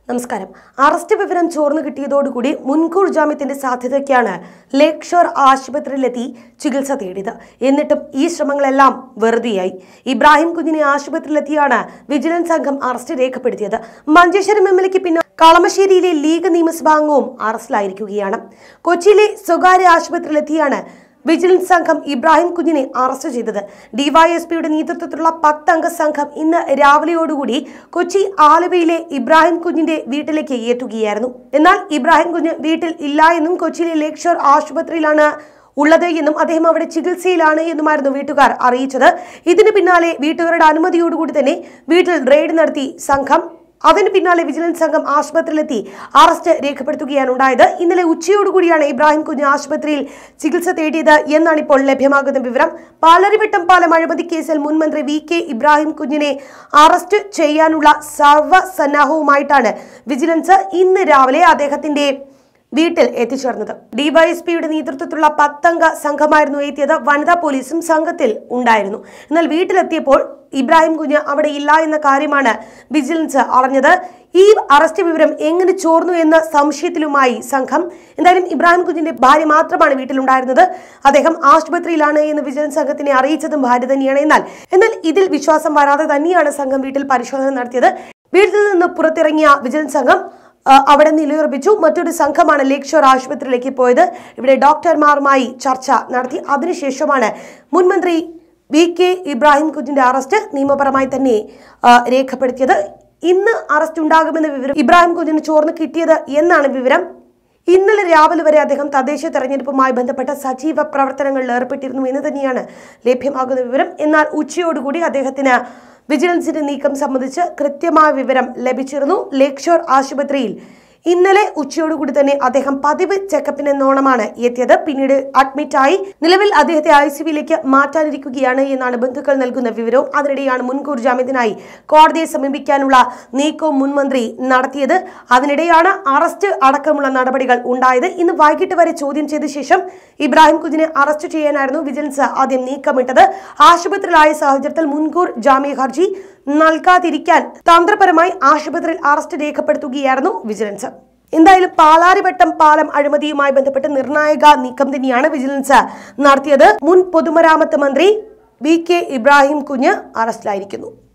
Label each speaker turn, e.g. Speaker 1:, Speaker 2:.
Speaker 1: നമസ്കാരം അറസ്റ്റ് വിവരം ചോർന്നു കിട്ടിയതോടുകൂടി മുൻകൂർ ജാമ്യത്തിന്റെ സാധ്യതയ്ക്കാണ് ലേക്ക് ഷോർ ആശുപത്രിയിലെത്തി ചികിത്സ തേടിയത് എന്നിട്ടും ഈ ശ്രമങ്ങളെല്ലാം വെറുതെയായി ഇബ്രാഹിം കുഞ്ഞിനെ ആശുപത്രിയിലെത്തിയാണ് വിജിലൻസ് സംഘം അറസ്റ്റ് രേഖപ്പെടുത്തിയത് മഞ്ചേശ്വരം എം എൽ എക്ക് പിന്നെ കളമശ്ശേരിയിലെ ലീഗ് നിയമസഭാംഗവും അറസ്റ്റിലായിരിക്കുകയാണ് കൊച്ചിയിലെ സ്വകാര്യ ആശുപത്രിയിലെത്തിയാണ് വിജിലൻസ് സംഘം ഇബ്രാഹിം കുഞ്ഞിനെ അറസ്റ്റ് ചെയ്തത് ഡിവൈഎസ്പിയുടെ നേതൃത്വത്തിലുള്ള പത്തംഗ സംഘം ഇന്ന് രാവിലെയോടുകൂടി കൊച്ചി ആലുവയിലെ ഇബ്രാഹിം കുഞ്ഞിന്റെ വീട്ടിലേക്ക് എത്തുകയായിരുന്നു എന്നാൽ ഇബ്രാഹിം കുഞ്ഞ് വീട്ടിൽ ഇല്ല എന്നും കൊച്ചിയിലെ ലേക്ക് ഷോർ ആശുപത്രിയിലാണ് ഉള്ളത് എന്നും അദ്ദേഹം അവിടെ ചികിത്സയിലാണ് എന്നുമായിരുന്നു വീട്ടുകാർ അറിയിച്ചത് ഇതിന് പിന്നാലെ വീട്ടുകാരുടെ അനുമതിയോടുകൂടി തന്നെ വീട്ടിൽ റെയ്ഡ് നടത്തി സംഘം അതിന് പിന്നാലെ വിജിലൻസ് സംഘം ആശുപത്രിയിലെത്തി അറസ്റ്റ് രേഖപ്പെടുത്തുകയാണ് ഉണ്ടായത് ഇന്നലെ ഉച്ചയോടുകൂടിയാണ് ഇബ്രാഹിം കുഞ്ഞ് ആശുപത്രിയിൽ ചികിത്സ തേടിയത് എന്നാണ് ഇപ്പോൾ ലഭ്യമാകുന്ന വിവരം പാലരിവട്ടം പാലം അഴിമതി കേസിൽ മുൻ മന്ത്രി വി കെ ഇബ്രാഹിം കുഞ്ഞിനെ അറസ്റ്റ് ചെയ്യാനുള്ള സർവ്വസന്നാഹവുമായിട്ടാണ് വിജിലൻസ് ഇന്ന് രാവിലെ അദ്ദേഹത്തിന്റെ വീട്ടിൽ എത്തിച്ചേർന്നത് ഡിവൈഎസ്പിയുടെ നേതൃത്വത്തിലുള്ള പത്തംഗ സംഘമായിരുന്നു എത്തിയത് വനിതാ പോലീസും സംഘത്തിൽ ഉണ്ടായിരുന്നു എന്നാൽ വീട്ടിലെത്തിയപ്പോൾ ഇബ്രാഹിം കുഞ്ഞ് അവിടെ ഇല്ല എന്ന കാര്യമാണ് വിജിലൻസ് അറിഞ്ഞത് ഈ അറസ്റ്റ് വിവരം എങ്ങനെ ചോർന്നു എന്ന സംശയത്തിലുമായി സംഘം എന്തായാലും ഇബ്രാഹിം കുഞ്ഞിന്റെ ഭാര്യ മാത്രമാണ് വീട്ടിലുണ്ടായിരുന്നത് അദ്ദേഹം ആശുപത്രിയിലാണ് എന്ന് വിജിലൻസ് സംഘത്തിനെ അറിയിച്ചതും ഭാര്യ തന്നെയാണ് എന്നാൽ എന്നാൽ ഇതിൽ വിശ്വാസം വരാതെ തന്നെയാണ് സംഘം വീട്ടിൽ പരിശോധന നടത്തിയത് വീട്ടിൽ നിന്ന് പുറത്തിറങ്ങിയ വിജിലൻസ് സംഘം ആ, അവിടെ നിലയുറപ്പിച്ചു മറ്റൊരു സംഘമാണ് ലേക്ക് ഷോർ ആശുപത്രിയിലേക്ക് പോയത് ഇവിടെ ഡോക്ടർമാരുമായി ചർച്ച നടത്തി അതിനുശേഷമാണ് മുൻമന്ത്രി വി കെ ഇബ്രാഹിം കുഞ്ഞിന്റെ അറസ്റ്റ് നിയമപരമായി തന്നെ ആ, രേഖപ്പെടുത്തിയത് ഇന്ന് അറസ്റ്റ് ഉണ്ടാകുമെന്ന വിവരം ഇബ്രാഹിം കുഞ്ഞിന് ചോർന്ന് കിട്ടിയത് എന്നാണ് വിവരം ഇന്നലെ രാവിലെ വരെ അദ്ദേഹം തദ്ദേശ തെരഞ്ഞെടുപ്പുമായി ബന്ധപ്പെട്ട സജീവ പ്രവർത്തനങ്ങളിൽ ഏർപ്പെട്ടിരുന്നു എന്ന് തന്നെയാണ് ലഭ്യമാകുന്ന വിവരം എന്നാൽ ഉച്ചയോടുകൂടി അദ്ദേഹത്തിന് വിജിലൻസിന്റെ നീക്കം സംബന്ധിച്ച് കൃത്യമായ വിവരം ലഭിച്ചിരുന്നു ലേക്ക് ഷോർ ആശുപത്രിയിൽ ഇന്നലെ ഉച്ചയോടുകൂടി തന്നെ അദ്ദേഹം പതിവ് ചെക്കപ്പിന് എന്നോണമാണ് എത്തിയത് പിന്നീട് അഡ്മിറ്റായി നിലവിൽ അദ്ദേഹത്തെ ഐ സിയുവിലേക്ക് മാറ്റാനിരിക്കുകയാണ് എന്നാണ് ബന്ധുക്കൾ നൽകുന്ന വിവരവും അതിനിടെയാണ് മുൻകൂർ ജാമ്യത്തിനായി കോടതിയെ സമീപിക്കാനുള്ള നീക്കവും മുൻമന്ത്രി നടത്തിയത് അതിനിടെയാണ് അറസ്റ്റ് അടക്കമുള്ള നടപടികൾ ഉണ്ടായത് ഇന്ന് വൈകിട്ട് വരെ ചോദ്യം ചെയ്ത ശേഷം ഇബ്രാഹിം കുഞ്ഞിനെ അറസ്റ്റ് ചെയ്യാനായിരുന്നു വിജിലൻസ് ആദ്യം നീക്കമിട്ടത് ആശുപത്രിയിലായ സാഹചര്യത്തിൽ മുൻകൂർ ജാമ്യ ഹർജി നൽകാതിരിക്കാൻ തന്ത്രപരമായി ആശുപത്രിയിൽ അറസ്റ്റ് രേഖപ്പെടുത്തുകയായിരുന്നു വിജിലൻസ് എന്തായാലും പാലാരിവട്ടം പാലം അഴിമതിയുമായി ബന്ധപ്പെട്ട് നിർണായക നീക്കം തന്നെയാണ് വിജിലൻസ് നടത്തിയത് മുൻ പൊതുമരാമത്ത് മന്ത്രി വി കെ ഇബ്രാഹിം കുഞ്ഞ് അറസ്റ്റിലായിരിക്കുന്നു